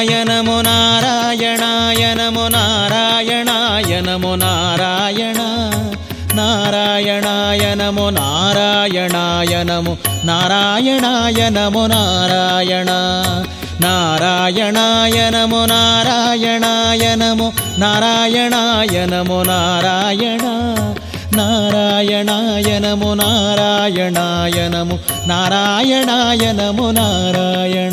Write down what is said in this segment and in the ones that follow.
ನಾರಾಯಣಾಯ ನಮೋ ನಾರಾಯಣಾಯ ನಮೋ ನಾರಾಯಣಾಯ ನಮೋ ನಾರಾಯಣ ನಾರಾಯಣಾಯ ನಮೋ ನಾರಾಯಣಾಯ ನಮೋ ನಾರಾಯಣಾಯ ನಮೋ ನಾರಾಯಣ ನಾರಾಯಣಾಯ ನಮೋ ನಾರಾಯಣಾಯ ನಮೋ ನಾರಾಯಣಾಯ ನಮೋ ನಾರಾಯಣ ನಾರಾಯಣಾಯ ನಮೋ ನಾರಾಯಣಾಯ ನಮೋ ನಾರಾಯಣಾಯ ನಮೋ ನಾರಾಯಣ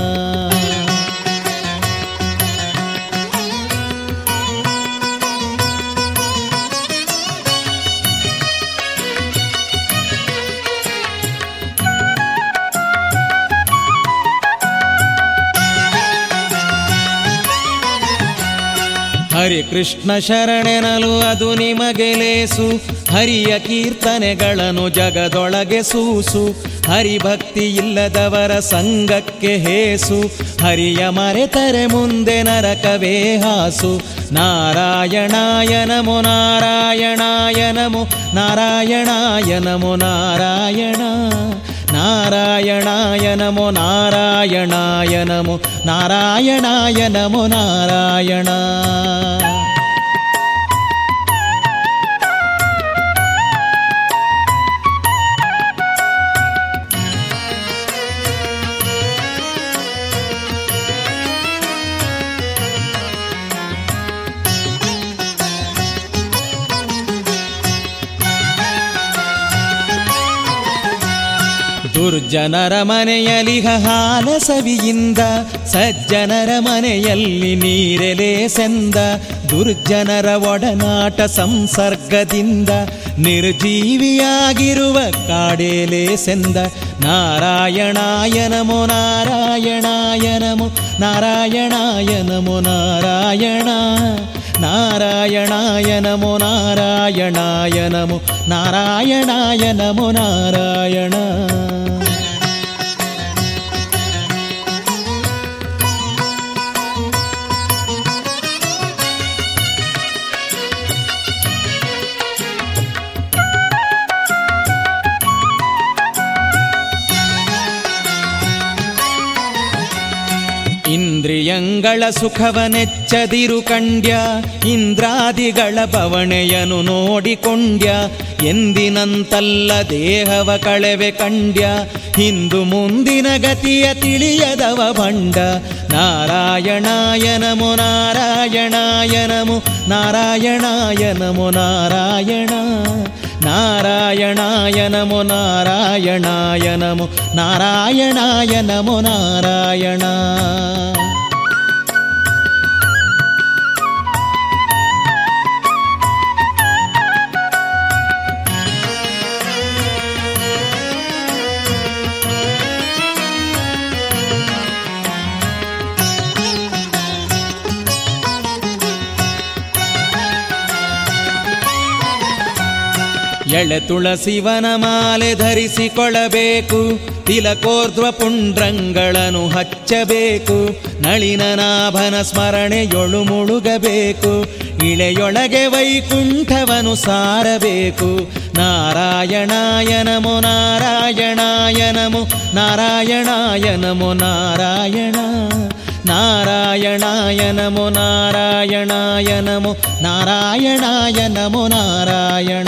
ಹರಿ ಕೃಷ್ಣ ಶರಣೆನಲು ಅದು ನಿಮಗೆ ಲೇಸು ಹರಿಯ ಕೀರ್ತನೆಗಳನ್ನು ಜಗದೊಳಗೆ ಸೂಸು ಹರಿಭಕ್ತಿ ಇಲ್ಲದವರ ಸಂಘಕ್ಕೆ ಹೇಸು ಹರಿಯ ಮರೆತರೆ ಮುಂದೆ ನರಕವೇ ಹಾಸು ನಾರಾಯಣಾಯ ನಮೋ ನಾರಾಯಣಾಯ ನಮೋ ನಾರಾಯಣಾಯ ನಮೋ ನಾರಾಯಣ ನಾರಾಯಣಾಯ ನಮೋ ನಾರಾಯಣಾಯ ನಮೋ ನಾರಾಯಣಾಯ ನಮೋ ನಾರಾಯಣ ದುರ್ಜನರ ಮನೆಯಲಿಹ ಹಾಲ ಸವಿಯಿಂದ ಸಜ್ಜನರ ಮನೆಯಲ್ಲಿ ನೀರೆಲೆ ಸೆಂದ ದುರ್ಜನರ ಒಡನಾಟ ಸಂಸರ್ಗದಿಂದ ನಿರ್ಜೀವಿಯಾಗಿರುವ ಕಾಡೇಲೆ ಸೆಂದ ನಾರಾಯಣಾಯ ನಮೋ ನಾರಾಯಣಾಯ ನಮೋ ನಾರಾಯಣಾಯ ನಮೋ ನಾರಾಯಣ ನಾರಾಯಣಾಯ ನಮೋ ನಾರಾಯಣಾಯ ನಮೋ ನಾರಾಯಣಾಯ ನಮೋ ನಾರಾಯಣ ಇಂದ್ರಿಯಂಗಳ ಸುಖವನೆಚ್ಚದಿರು ಕಂಡ್ಯ ಇಂದ್ರಾದಿಗಳ ಬವಣೆಯನು ನೋಡಿಕೊಂಡ್ಯ ಎಂದಿನಂತಲ್ಲ ದೇಹವ ಕಳೆವೆ ಕಂಡ್ಯ ಹಿಂದು ಮುಂದಿನ ಗತಿಯ ತಿಳಿಯದವ ಭಂಡ ನಾರಾಯಣಾಯ ನಮೋ ನಾರಾಯಣಾಯ ನಮೋ ನಾರಾಯಣಾಯ ನಮೋ ನಾರಾಯಣ ನಾರಾಯಣಾಯ ನಮೋ ನಾರಾಯಣಾಯ ನಮೋ ನಾರಾಯಣಾಯ ನಮೋ ನಾರಾಯಣ ಎಳೆ ತುಳಸಿವನ ಮಾಲೆ ಧರಿಸಿಕೊಳ್ಳಬೇಕು ತಿಲಕೋರ್ಧ್ವ ಪುಂಡ್ರಂಗಳನ್ನು ಹಚ್ಚಬೇಕು ನಳಿನನಾಭನ ಸ್ಮರಣೆಯೊಳು ಮುಳುಗಬೇಕು ಇಳೆಯೊಳಗೆ ವೈಕುಂಠವನು ಸಾರಬೇಕು ನಾರಾಯಣಾಯ ನಮೋ ನಾರಾಯಣಾಯ ನಮೋ ನಾರಾಯಣಾಯ ನಮೋ ನಾರಾಯಣ ನಾರಾಯಣಾಯ ನಮೋ ನಾರಾಯಣಾಯ ನಮೋ ನಾರಾಯಣಾಯ ನಮೋ ನಾರಾಯಣ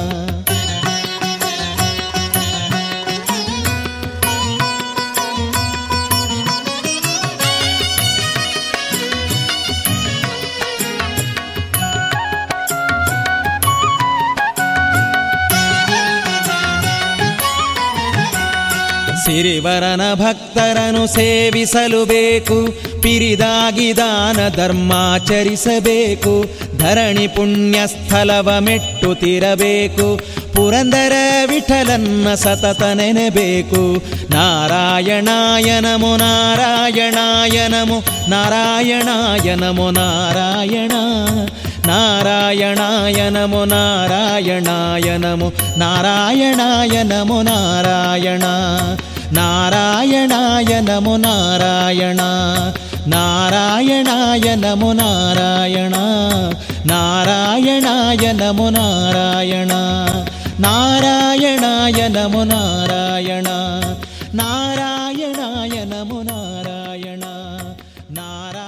ಸಿರಿವರನ ಭಕ್ತರನು ಸೇವಿಸಲು ಬೇಕು ಪಿರಿದಾಗಿ ದಾನ ಧರ್ಮಾಚರಿಸಬೇಕು ಧರಣಿ ಪುಣ್ಯ ಸ್ಥಳವ ಮೆಟ್ಟುತ್ತಿರಬೇಕು ಪುರಂದರ ವಿಠಲನ್ನ ಸತತ ನೆನೆಬೇಕು ನಾರಾಯಣಾಯ ನಮೋ ನಾರಾಯಣಾಯ ನಮೋ ನಾರಾಯಣಾಯ ನಮೋ ನಾರಾಯಣ ನಾರಾಯಣಾಯ ನಮೋ ನಾರಾಯಣಾಯ ನಮೋ ನಾರಾಯಣಾಯ ನಮೋ ನಾರಾಯಣ ನಾರಾಯಣಾಯ ನಮೋ ನಾರಾಯಣ ನಾರಾಯಣಾಯ ನಮೋ ನಾರಾಯಣ ನಾರಾಯಣಾಯ ನಮೋ ನಾರಾಯಣ ನಾರಾಯಣಾಯ ನಮೋ ನಾರಾಯಣ ನಾರಾಯಣಾಯ ನಮೋ ನಾರಾಯಣ ನಾರಾಯಣ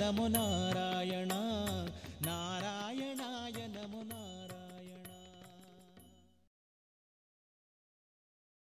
ನಮೋ ನಾರಾಯಣ